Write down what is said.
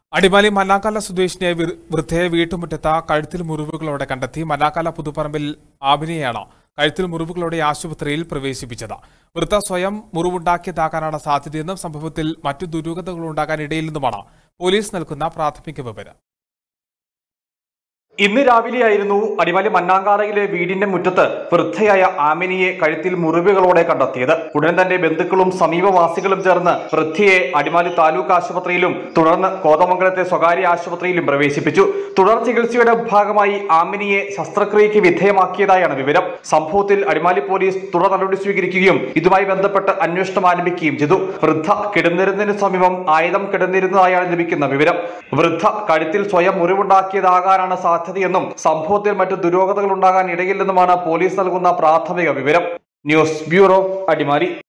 അടിമാലി മല്ലാക്കാല സ്വദേശിനിയായ വൃ- വൃദ്ധയെ വീട്ടുമുറ്റത്ത് കഴുത്തിൽ മുറിവുകളോടെ കണ്ടെത്തി മല്ലാക്കാല പുതുപ്പറമ്പിൽ ആബിനെയാണ് കഴുത്തിൽ മുറിവുകളോടെ ആശുപത്രിയിൽ പ്രവേശിപ്പിച്ചത് വൃദ്ധ സ്വയം മുറിവുണ്ടാക്കിയതാകാനാണ് സാധ്യതയെന്നും സംഭവത്തിൽ മറ്റു ദുരൂഹതകൾ ഉണ്ടാകാൻ ഇടയില്ലെന്നുമാണ് പോലീസ് നൽകുന്ന പ്രാഥമിക വിവരം ഇന്ന് രാവിലെയായിരുന്നു അടിമാലി മന്നാങ്കാറയിലെ വീടിന്റെ മുറ്റത്ത് വൃദ്ധയായ ആമിനിയെ കഴുത്തിൽ മുറിവുകളോടെ കണ്ടെത്തിയത് ഉടൻ തന്നെ ബന്ധുക്കളും സമീപവാസികളും ചേർന്ന് വൃദ്ധയെ അടിമാലി താലൂക്ക് ആശുപത്രിയിലും തുടർന്ന് കോതമംഗലത്തെ സ്വകാര്യ ആശുപത്രിയിലും പ്രവേശിപ്പിച്ചു തുടർ ചികിത്സയുടെ ഭാഗമായി ആമിനിയെ ശസ്ത്രക്രിയയ്ക്ക് വിധേയമാക്കിയതായാണ് വിവരം സംഭവത്തിൽ അടിമാലി പോലീസ് തുടർ നടപടി സ്വീകരിക്കുകയും ഇതുമായി ബന്ധപ്പെട്ട് അന്വേഷണം ആരംഭിക്കുകയും ചെയ്തു വൃദ്ധ കിടന്നിരുന്നതിന് സമീപം ആയുധം കിടന്നിരുന്നതായാണ് ലഭിക്കുന്ന വിവരം വൃദ്ധ കഴുത്തിൽ സ്വയം മുറിവുണ്ടാക്കിയതാകാനാണ് സാധ്യതയെന്നും സംഭവത്തിൽ മറ്റു ദുരൂഹതകൾ ഉണ്ടാകാൻ ഇടയില്ലെന്നുമാണ് പോലീസ് നൽകുന്ന പ്രാഥമിക വിവരം ന്യൂസ് ബ്യൂറോ അടിമാലി